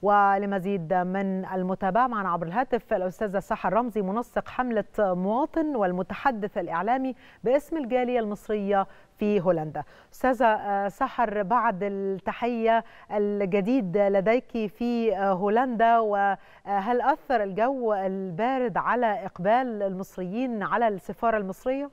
ولمزيد من المتابعة معنا عبر الهاتف الأستاذة سحر رمزي منسق حملة مواطن والمتحدث الإعلامي باسم الجالية المصرية في هولندا أستاذة سحر بعد التحية الجديد لديك في هولندا وهل أثر الجو البارد على إقبال المصريين على السفارة المصرية؟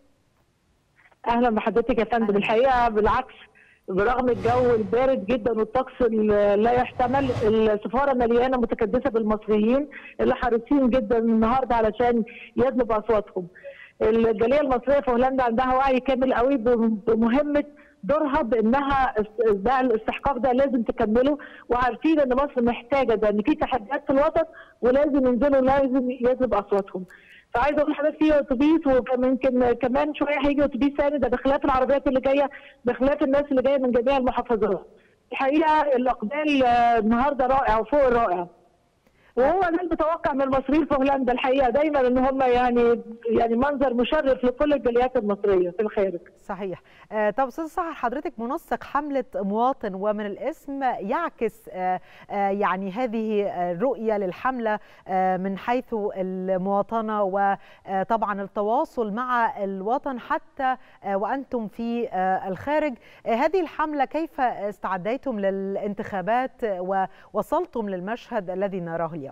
أهلا بحضرتك يا فندم الحقيقة بالعكس برغم الجو البارد جدا والطقس لا يحتمل السفاره مليانه متكدسه بالمصريين اللي حريصين جدا النهارده علشان يدلوا اصواتهم. الجاليه المصريه في هولندا عندها وعي كامل قوي بمهمه دورها بانها ده الاستحقاق ده لازم تكمله وعارفين ان مصر محتاجه ده ان في تحديات في الوسط ولازم ينزلوا لازم يجلب اصواتهم. فعايزه اقول لحضرتك في اتوبيس ويمكن كمان شويه هيجي اتوبيس ثاني ده بخلاف العربيات اللي جايه بخلاف الناس اللي جايه من جميع المحافظات. الحقيقه الاقبال النهارده رائع وفوق الرائع. وهو ده المتوقع من المصريين في هولندا الحقيقه دايما ان هم يعني يعني منظر مشرف لكل الجاليات المصريه في الخارج. صحيح. آه طب استاذ سحر حضرتك منسق حمله مواطن ومن الاسم يعكس آه آه يعني هذه الرؤيه للحمله آه من حيث المواطنه وطبعا التواصل مع الوطن حتى آه وانتم في آه الخارج. آه هذه الحمله كيف استعديتم للانتخابات ووصلتم للمشهد الذي نراه اليوم؟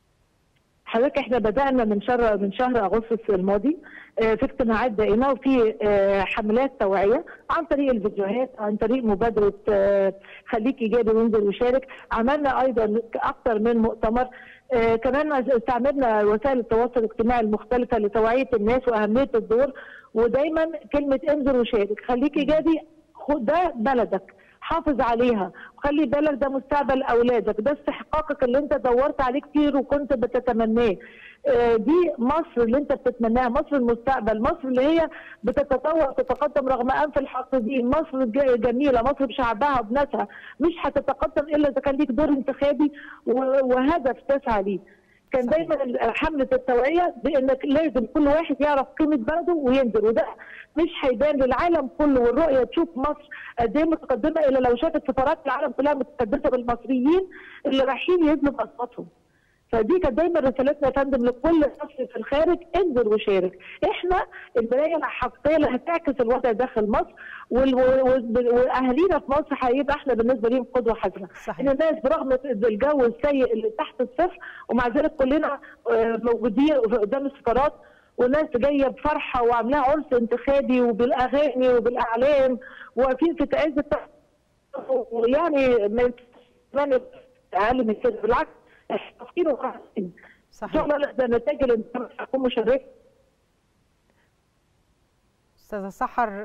حضرتك احنا بدانا من شهر من شهر اغسطس الماضي في اجتماعات دائمه وفي حملات توعيه عن طريق الفيديوهات عن طريق مبادره خليك ايجابي وانزل وشارك عملنا ايضا اكثر من مؤتمر كمان استعملنا وسائل التواصل الاجتماعي المختلفه لتوعيه الناس واهميه الدور ودايما كلمه انزل وشارك خليك ايجابي ده بلدك حافظ عليها وخلي بالك ده مستقبل اولادك ده استحقاقك اللي انت دورت عليه كتير وكنت بتتمناه دي مصر اللي انت بتتمناها مصر المستقبل مصر اللي هي بتتطور تتقدم رغم انف الحاقدين مصر جميله مصر بشعبها وبناسها مش هتتقدم الا اذا كان ليك دور انتخابي وهدف تسعى ليه كان دايما حمله التوعيه بانك لازم كل واحد يعرف قيمه بلده وينزل وده مش هيبان للعالم كله والرؤيه تشوف مصر قد ايه متقدمه الا لو شافت سفارات العالم كلها متقدمه بالمصريين اللي رايحين يزنوا باصواتهم. فدي كانت دايما رسالتنا يا فندم لكل مصري في الخارج انزل وشارك، احنا المرايه الحقيقيه اللي هتعكس الوضع داخل مصر واهالينا في مصر هيبقى احنا بالنسبه ليهم قدوه حسنه. ان الناس برغم الجو السيء اللي تحت الصفر ومع ذلك كلنا موجودين قدام السفارات والناس جايه بفرحه وعاملاها عرس انتخابي وبالاغاني وبالاعلام واقفين في تعز ويعني ما اقل من كده بالعكس تفكير وقاعدين صحيح ان شاء الله ده نتائج الانتخابات هتكون مشرفه استاذه سحر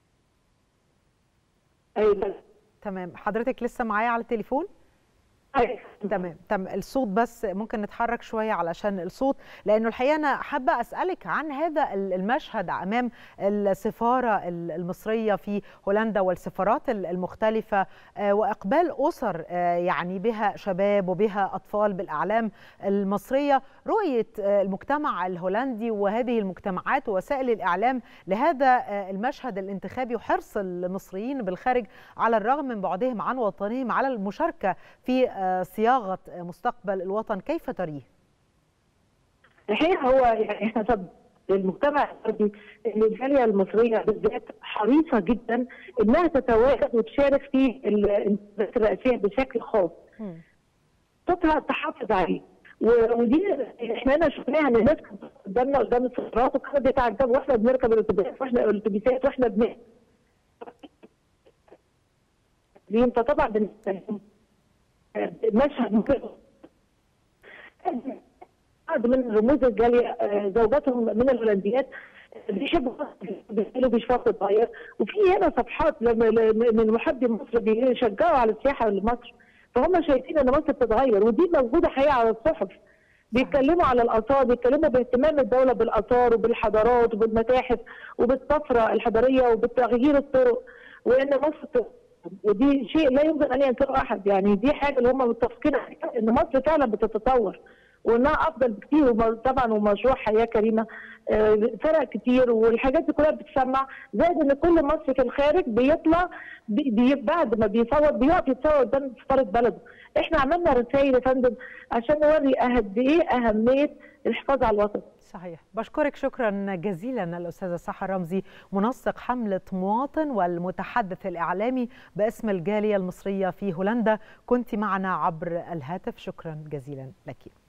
ايوه تمام حضرتك لسه معايا على التليفون ايوه تمام تمام الصوت بس ممكن نتحرك شويه علشان الصوت لانه الحقيقه انا حابه اسالك عن هذا المشهد امام السفاره المصريه في هولندا والسفارات المختلفه واقبال اسر يعني بها شباب وبها اطفال بالاعلام المصريه رؤيه المجتمع الهولندي وهذه المجتمعات ووسائل الاعلام لهذا المشهد الانتخابي وحرص المصريين بالخارج على الرغم من بعدهم عن وطنهم على المشاركه في صياغه مستقبل الوطن كيف تريه؟ الحقيقه هو يعني احنا طب المجتمع الغربي الجاليه المصريه بالذات حريصه جدا انها تتواجد وتشارك في الانتخابات الرئاسيه بشكل خاص. صوتها تحافظ عليه. ودي احنا هنا شفناها ان الناس كانت قدامنا قدام السفارات وكانوا بيتعجبوا واحنا بنركب الاتوبيسات واحنا الاتوبيسات واحنا بن فطبعا بالنسبه لهم مشهد بعض من رموز الجاليه زوجاتهم من الهولنديات بيحبوا بيسالوا بيشوفوا تتغير وفي هنا صفحات من محبي مصر بيشجعوا على السياحه لمصر فهم شايفين ان مصر بتتغير ودي موجوده حقيقه على الصحف بيتكلموا على الاثار بيتكلموا باهتمام الدوله بالاثار وبالحضارات وبالمتاحف وبالطفره الحضاريه وبتغيير الطرق وان مصر ودي شيء لا يمكن ان ينكره احد يعني دي حاجه اللي هم متفقين عليها ان مصر فعلا بتتطور وانها افضل بكتير طبعا ومشروع حياه كريمه فرق كتير والحاجات دي كلها بتسمع زائد ان كل مصري في الخارج بيطلع بي بعد ما بيصوت بيقف يتصور قدام سفاره بلده احنا عملنا رسائل يا فندم عشان نوري قد ايه اهميه الحفاظ على الوطن صحيح بشكرك شكرا جزيلا الاستاذه سحر رمزي منسق حمله مواطن والمتحدث الاعلامي باسم الجاليه المصريه في هولندا كنت معنا عبر الهاتف شكرا جزيلا لك